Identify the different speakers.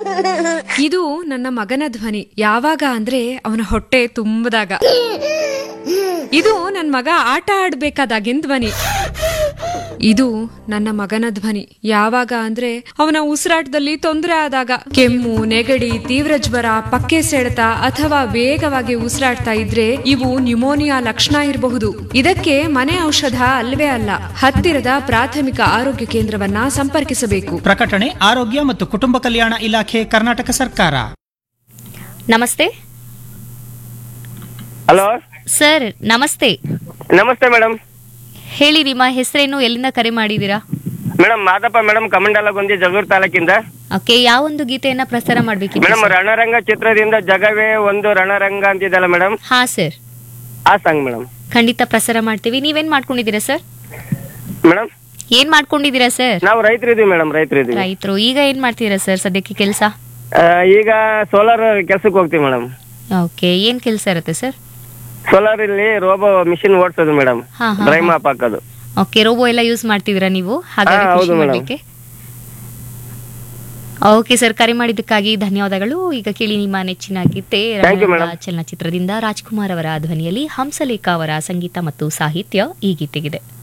Speaker 1: ಇದು ನನ್ನ ಮಗನ ಧ್ವನಿ ಯಾವಾಗ ಅಂದ್ರೆ ಅವನ ಹೊಟ್ಟೆ ತುಂಬದಾಗ ಇದು ನನ್ನ ಮಗ ಆಟ ಆಡ್ಬೇಕಾದಾಗಿನ ಧ್ವನಿ ಇದು ನನ್ನ ಮಗನ ಧ್ವನಿ ಯಾವಾಗ ಅಂದ್ರೆ ಅವನ ಉಸಿರಾಟದಲ್ಲಿ ತೊಂದರೆ ಆದಾಗ ಕೆಮ್ಮು ನೆಗಡಿ ತೀವ್ರ ಜ್ವರ ಪಕ್ಕೆ ಸೆಳೆತ ಅಥವಾ ವೇಗವಾಗಿ ಉಸಿರಾಡ್ತಾ ಇದ್ರೆ ಇವು ನ್ಯುಮೋನಿಯಾ ಲಕ್ಷಣ ಇರಬಹುದು ಇದಕ್ಕೆ ಮನೆ ಔಷಧ ಅಲ್ವೇ ಅಲ್ಲ ಹತ್ತಿರದ ಪ್ರಾಥಮಿಕ ಆರೋಗ್ಯ ಕೇಂದ್ರವನ್ನ ಸಂಪರ್ಕಿಸಬೇಕು
Speaker 2: ಪ್ರಕಟಣೆ ಆರೋಗ್ಯ ಮತ್ತು ಕುಟುಂಬ ಕಲ್ಯಾಣ ಇಲಾಖೆ ಕರ್ನಾಟಕ ಸರ್ಕಾರ
Speaker 3: ನಮಸ್ತೆ
Speaker 4: ಹಲೋ
Speaker 3: ಸರ್ ನಮಸ್ತೆ
Speaker 4: ನಮಸ್ತೆ ಮೇಡಮ್
Speaker 3: ಹೇಳಿ ನಿಮ್ಮ ಹೆಸರೇನು ಎಲ್ಲಿಂದ ಕರೆ ಮಾಡಿದ್ದೀರಾ
Speaker 4: ಮೇಡಮ್ ಮಾದಪ್ಪ ಮೇಡಮ್ ಕಮಂಡಲಗುಂದಿ ಜಗಳೂರು ತಾಲೂಕಿಂದ
Speaker 3: ಓಕೆ ಯಾವೊಂದು ಗೀತೆಯನ್ನ ಪ್ರಸಾರ ಮಾಡ್ಬೇಕಿತ್ತು
Speaker 4: ಮೇಡಮ್ ರಣರಂಗ ಚಿತ್ರದಿಂದ ಜಗವೇ ಒಂದು ರಣರಂಗ ಅಂತಿದಲ್ಲ ಮೇಡಮ್
Speaker 3: ಹಾ ಸರ್
Speaker 4: ಆ ಸಾಂಗ್ ಮೇಡಮ್
Speaker 3: ಖಂಡಿತ ಪ್ರಸಾರ ಮಾಡ್ತೀವಿ ನೀವೇನ್ ಮಾಡ್ಕೊಂಡಿದ್ದೀರಾ ಸರ್
Speaker 4: ಮೇಡಮ್
Speaker 3: ಏನ್ ಮಾಡ್ಕೊಂಡಿದ್ದೀರಾ ಸರ್
Speaker 4: ನಾವು ರೈತರು ಇದೀವಿ ಮೇಡಮ್ ರೈತರು ಇದೀವಿ
Speaker 3: ರೈತರು ಈಗ ಏನ್ ಮಾಡ್ತೀರಾ ಸರ್ ಸದ್ಯಕ್ಕೆ ಕೆಲಸ
Speaker 4: ಆ, ಈಗ ಸೋಲಾರ್ ಕೆಲ್ಸಕ್ಕೆ ಹೋಗ್ತೀವಿ ಮೇಡಮ್
Speaker 3: ಓಕೆ ಏನ್ ಕೆಲಸ ಇರುತ್ತೆ ಸರ್
Speaker 4: ಸೋಲಾರ್ ಇಲ್ಲಿ ರೋಬೋ ಮಿಷಿನ್ ಓಡಿಸೋದು ಮೇಡಮ್
Speaker 3: ಹಾ, ಹಾ,
Speaker 4: ಡ್ರೈ
Speaker 3: ಹಾ.
Speaker 4: ಮಾಪ್ ಹಾಕೋದು
Speaker 3: ಓಕೆ ರೋಬೋ ಎಲ್ಲ ಯೂಸ್ ಮಾಡ್ತಿದ್ದೀರಾ ನೀವು ಹಾಗಾದ್ರೆ
Speaker 4: ಹಾ, ಹೌದು
Speaker 3: ಕೃಷಿ
Speaker 4: madam.
Speaker 3: ಮಾಡ್ಲಿಕ್ಕೆ ಓಕೆ ಸರ್ ಕರೆ ಮಾಡಿದ್ದಕ್ಕಾಗಿ ಧನ್ಯವಾದಗಳು ಈಗ ಕೇಳಿ ನಿಮ್ಮ ನೆಚ್ಚಿನ ಗೀತೆ
Speaker 4: Thank you,
Speaker 3: ರಣರಂಗ
Speaker 4: madam.
Speaker 3: ಚಲನಚಿತ್ರದಿಂದ ರಾಜ್ಕುಮಾರ್ ಅವರ ಧ್ವನಿಯಲ್ಲಿ ಹಂಸಲೇಖ ಅವರ ಸಂಗೀತ ಮತ್ತು ಸಾಹಿತ್ಯ ಈ ಗೀತೆಗಿದೆ